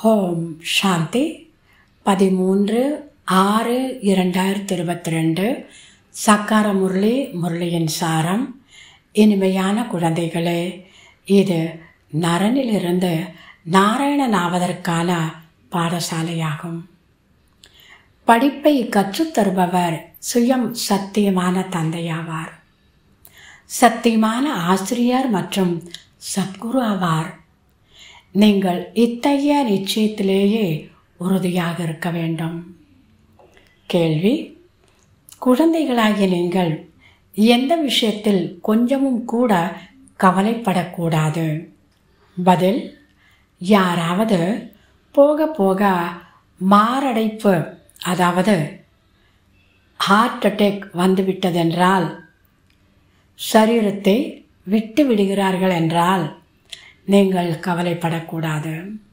ஓம் சாந்தி பதிமூன்று ஆறு இரண்டாயிரத்தி இருபத்தி ரெண்டு சக்கார முரளி முரளியின் சாரம் இனிமையான குழந்தைகளே இது நரனிலிருந்து நாராயணன் ஆவதற்கான பாடசாலையாகும் படிப்பை கற்றுத்தருபவர் சுயம் சத்தியமான தந்தையாவார் சத்தியமான ஆசிரியர் மற்றும் சத்குரு ஆவார் நீங்கள் இத்தகைய நிச்சயத்திலேயே உறுதியாக இருக்க வேண்டும் கேள்வி குழந்தைகளாகிய நீங்கள் எந்த விஷயத்தில் கொஞ்சமும் கூட கவலைப்படக்கூடாது பதில் யாராவது போக போக மாரடைப்பு அதாவது ஹார்ட் அட்டாக் வந்துவிட்டதென்றால் சரீரத்தை விட்டு விடுகிறார்கள் என்றால் நீங்கள் கவலைப்படக்கூடாது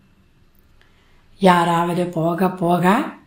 யாராவது போக போக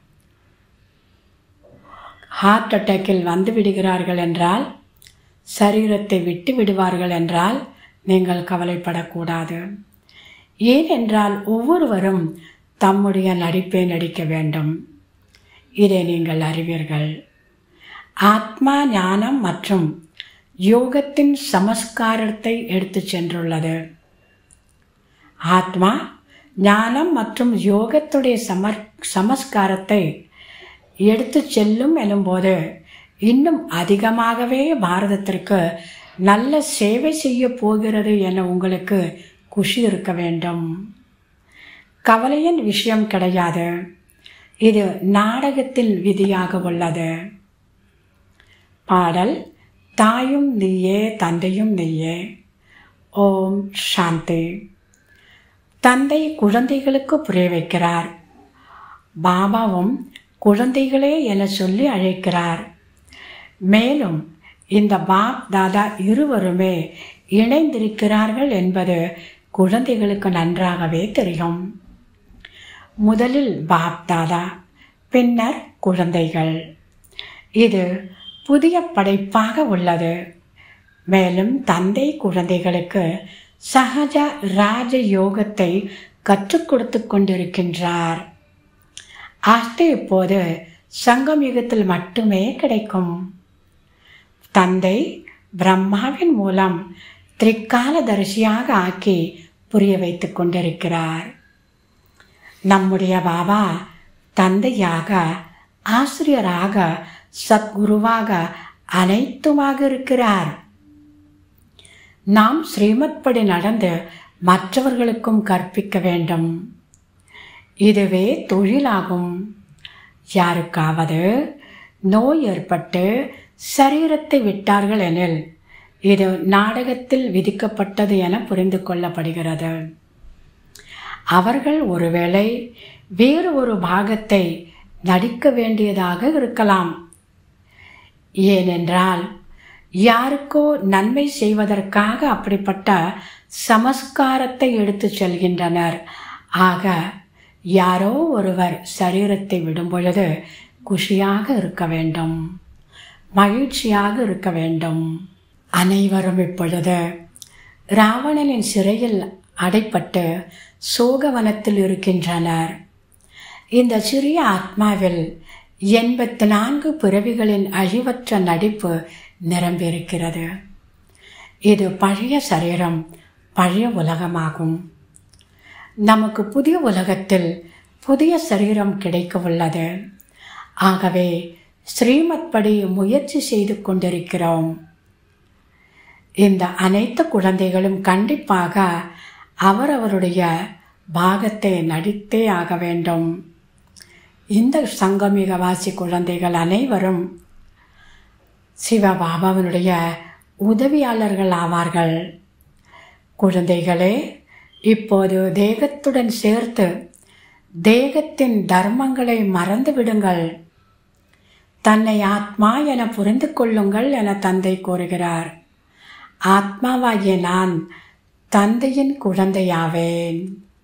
ஹார்ட் அட்டாக்கில் வந்து விடுகிறார்கள் என்றால் சரீரத்தை விட்டு விடுவார்கள் என்றால் நீங்கள் கவலைப்படக்கூடாது ஏனென்றால் ஒவ்வொருவரும் தம்முடைய நடிப்பை நடிக்க வேண்டும் இதை நீங்கள் அறிவீர்கள் ஆத்மா ஞானம் மற்றும் யோகத்தின் சமஸ்காரத்தை எடுத்து சென்றுள்ளது ஆத்மா ஞானம் மற்றும் யோகத்துடைய சமர் சமஸ்காரத்தை எடுத்து செல்லும் எனும்போது இன்னும் அதிகமாகவே பாரதத்திற்கு நல்ல சேவை செய்ய போகிறது என உங்களுக்கு குஷி இருக்க வேண்டும் கவலையின் விஷயம் கிடையாது இது நாடகத்தின் விதியாக உள்ளது பாடல் தாயும் நீயே தந்தையும் நீயே ஓம் சாந்தி தந்தை குழந்தைகளுக்கு புரிய வைக்கிறார் பாபாவும் குழந்தைகளே என சொல்லி அழைக்கிறார் மேலும் இந்த பாப் தாதா இருவருமே இணைந்திருக்கிறார்கள் என்பது குழந்தைகளுக்கு நன்றாகவே தெரியும் முதலில் பாப் தாதா பின்னர் குழந்தைகள் இது புதிய படைப்பாக உள்ளது மேலும் தந்தை குழந்தைகளுக்கு சகஜ ராஜ யோகத்தை கற்றுக் கொடுத்து கொண்டிருக்கின்றார் ஆஸ்தி இப்போது சங்கம் யுகத்தில் மட்டுமே கிடைக்கும் தந்தை பிரம்மாவின் மூலம் திரிகாலதரிசியாக ஆக்கி புரிய வைத்து கொண்டிருக்கிறார் நம்முடைய பாபா தந்தையாக ஆசிரியராக சத்குருவாக அனைத்துமாக இருக்கிறார் நாம் ஸ்ரீமத் படி நடந்து மற்றவர்களுக்கும் கற்பிக்க வேண்டும் இதுவே தொழிலாகும் யாருக்காவது நோய் ஏற்பட்டு சரீரத்தை விட்டார்கள் எனில் இது நாடகத்தில் விதிக்கப்பட்டது என புரிந்து கொள்ளப்படுகிறது அவர்கள் ஒருவேளை வேறு ஒரு பாகத்தை நடிக்க வேண்டியதாக இருக்கலாம் ஏனென்றால் யாருக்கோ நன்மை செய்வதற்காக அப்படிப்பட்ட சமஸ்காரத்தை எடுத்து செல்கின்றனர் ஆக யாரோ ஒருவர் சரீரத்தை விடும் பொழுது குஷியாக இருக்க வேண்டும் மகிழ்ச்சியாக இருக்க வேண்டும் அனைவரும் இப்பொழுது ராவணனின் சிறையில் அடைப்பட்டு சோகவனத்தில் இருக்கின்றனர் இந்த சிறிய ஆத்மாவில் எண்பத்தி நான்கு பிறவிகளின் அழிவற்ற நடிப்பு நிரம்பியிருக்கிறது இது பழைய சரீரம் பழைய உலகமாகும் நமக்கு புதிய உலகத்தில் புதிய சரீரம் கிடைக்க உள்ளது ஆகவே ஸ்ரீமத் படி முயற்சி செய்து கொண்டிருக்கிறோம் இந்த அனைத்து குழந்தைகளும் கண்டிப்பாக அவரவருடைய பாகத்தை நடித்தே ஆக வேண்டும் இந்த சங்கமிகவாசி குழந்தைகள் அனைவரும் சிவபாபாவினுடைய உதவியாளர்கள் ஆவார்கள் குழந்தைகளே இப்போது தேகத்துடன் சேர்த்து தேகத்தின் தர்மங்களை மறந்து விடுங்கள் தன்னை ஆத்மா என புரிந்து கொள்ளுங்கள் என தந்தை கூறுகிறார் ஆத்மாவாகிய நான் தந்தையின் குழந்தையாவேன்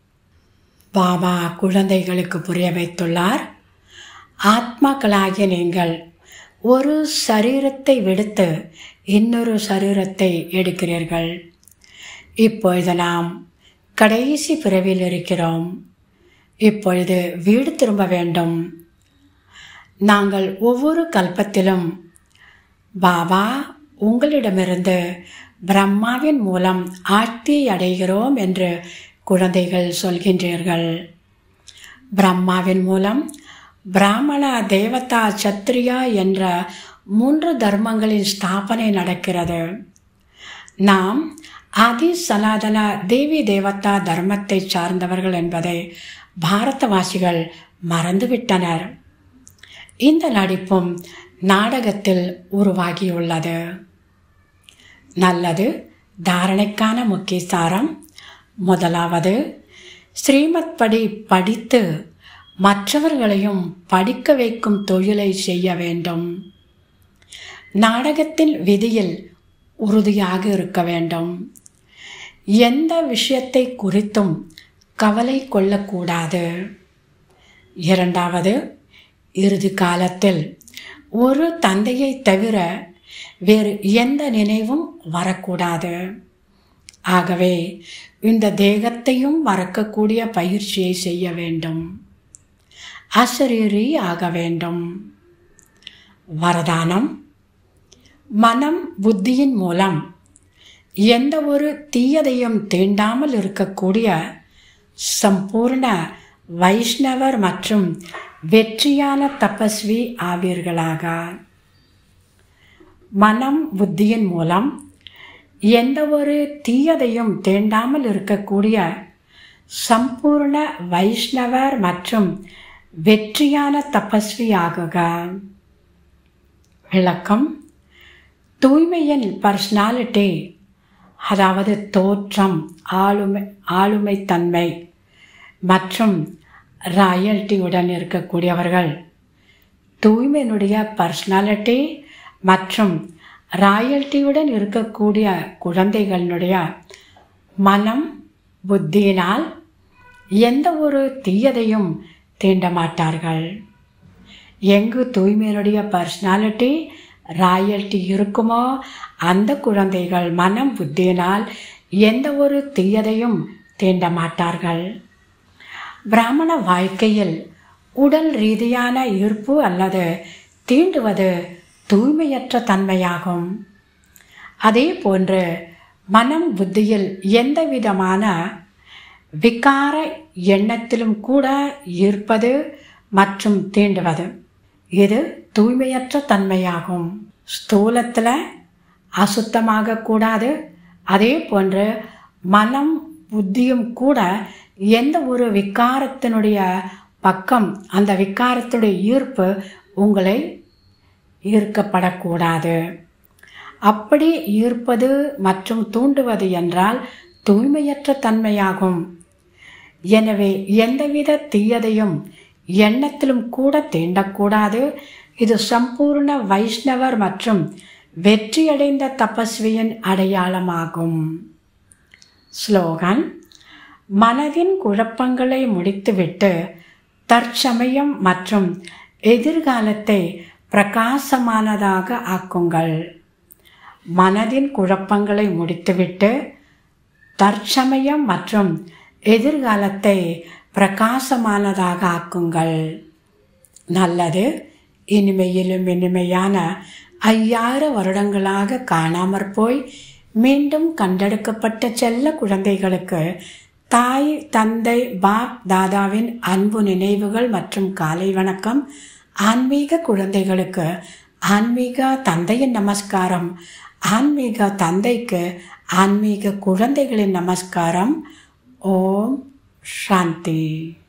பாபா குழந்தைகளுக்கு புரிய வைத்துள்ளார் ஆத்மாக்களாகிய நீங்கள் ஒரு சரீரத்தை விடுத்து இன்னொரு சரீரத்தை எடுக்கிறீர்கள் இப்பொழுது நாம் கடைசி பிறவியில் இருக்கிறோம் இப்பொழுது வீடு திரும்ப வேண்டும் நாங்கள் ஒவ்வொரு கல்பத்திலும் பாபா உங்களிடமிருந்து பிரம்மாவின் மூலம் ஆட்சி அடைகிறோம் என்று குழந்தைகள் சொல்கின்றீர்கள் பிரம்மாவின் மூலம் பிராமண தேவதா சத்ரியா என்ற மூன்று தர்மங்களின் ஸ்தாபனை நடக்கிறது நாம் ஆதி சனாதன தேவி தேவதா தர்மத்தை சார்ந்தவர்கள் என்பதை பாரதவாசிகள் மறந்துவிட்டனர் இந்த நடிப்பும் நாடகத்தில் உருவாகியுள்ளது நல்லது தாரணைக்கான முக்கிய சாரம் முதலாவது ஸ்ரீமத் படி படித்து மற்றவர்களையும் படிக்க வைக்கும் தொழிலை செய்ய வேண்டும் நாடகத்தின் விதியில் உறுதியாக இருக்க வேண்டும் எந்த விஷயத்தை குறித்தும் கவலை கொள்ளக்கூடாது இரண்டாவது இறுதி காலத்தில் ஒரு தந்தையை தவிர வேறு எந்த நினைவும் வரக்கூடாது ஆகவே இந்த தேகத்தையும் மறக்கக்கூடிய பயிற்சியை செய்ய வேண்டும் அசரீரி ஆக வேண்டும் வரதானம் மனம் புத்தியின் மூலம் எந்த ஒரு தீயதையும் தீண்டாமல் இருக்கக்கூடிய சம்பூர்ண வைஷ்ணவர் மற்றும் வெற்றியான தபஸ்வி ஆவீர்களாக மனம் புத்தியின் மூலம் எந்த ஒரு தீயதையும் தீண்டாமல் இருக்கக்கூடிய சம்பூர்ண வைஷ்ணவர் மற்றும் வெற்றியான தபஸ்வி ஆகுக விளக்கம் தூய்மையின் பர்சனாலிட்டி அதாவது தோற்றம் ஆளுமை ஆளுமைத்தன்மை மற்றும் ராயல்ட்டியுடன் இருக்கக்கூடியவர்கள் தூய்மையினுடைய பர்சனாலிட்டி மற்றும் ராயல்ட்டியுடன் இருக்கக்கூடிய குழந்தைகளினுடைய மனம் புத்தியினால் எந்த ஒரு தீயதையும் தீண்ட மாட்டார்கள் எங்கு தூய்மையினுடைய பர்சனாலிட்டி ராயல்ட்டி இருக்குமோ அந்த குழந்தைகள் மனம் புத்தியினால் எந்த ஒரு தீயதையும் தீண்ட மாட்டார்கள் பிராமண வாழ்க்கையில் உடல் ரீதியான ஈர்ப்பு அல்லது தீண்டுவது தூய்மையற்ற தன்மையாகும் அதே போன்று மனம் புத்தியில் எந்த விதமான விகார எண்ணத்திலும் கூட ஈர்ப்பது மற்றும் தீண்டுவது இது தூய்மையற்ற தன்மையாகும் ஸ்தூலத்தில் அசுத்தமாக கூடாது அதே போன்று மனம் புத்தியும் கூட எந்த ஒரு விகாரத்தினுடைய பக்கம் அந்த விகாரத்துடைய ஈர்ப்பு உங்களை ஈர்க்கப்படக்கூடாது அப்படி ஈர்ப்பது மற்றும் தூண்டுவது என்றால் தூய்மையற்ற தன்மையாகும் எனவே எந்தவித தீயதையும் எண்ணத்திலும் கூட தீண்டக்கூடாது இது சம்பூர்ண வைஷ்ணவர் மற்றும் வெற்றியடைந்த தபஸ்வியின் அடையாளமாகும் ஸ்லோகன் மனதின் குழப்பங்களை முடித்துவிட்டு தற்சமயம் மற்றும் எதிர்காலத்தை பிரகாசமானதாக ஆக்குங்கள் மனதின் குழப்பங்களை முடித்துவிட்டு தற்சமயம் மற்றும் எதிர்காலத்தை பிரகாசமானதாக ஆக்குங்கள் நல்லது இனிமையிலும் இனிமையான ஐயாயிரம் வருடங்களாக காணாமற் போய் மீண்டும் கண்டெடுக்கப்பட்ட செல்ல குழந்தைகளுக்கு தாய் தந்தை பாப் தாதாவின் அன்பு நினைவுகள் மற்றும் காலை வணக்கம் ஆன்மீக குழந்தைகளுக்கு ஆன்மீக தந்தையின் நமஸ்காரம் ஆன்மீக தந்தைக்கு ஆன்மீக குழந்தைகளின் நமஸ்காரம் ஓம் சாந்தி